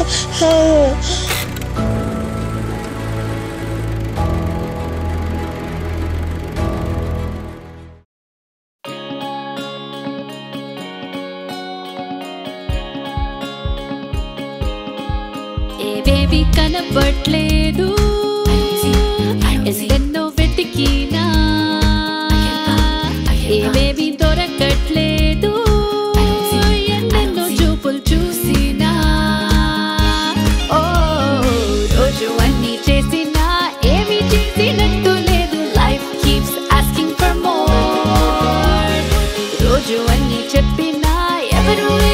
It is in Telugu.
ఏవేవి కనపట్లేదు ఎన్నెన్నో వెతికినా ఏవేవి దొరకట్లేదు ఎన్నెన్నో చూపులు చూసినా ఓ రోజు అన్ని చేసినా ఏమి చేసినట్టు లేదు life keeps asking for more రోజు అన్ని చెప్పినా ఎవరు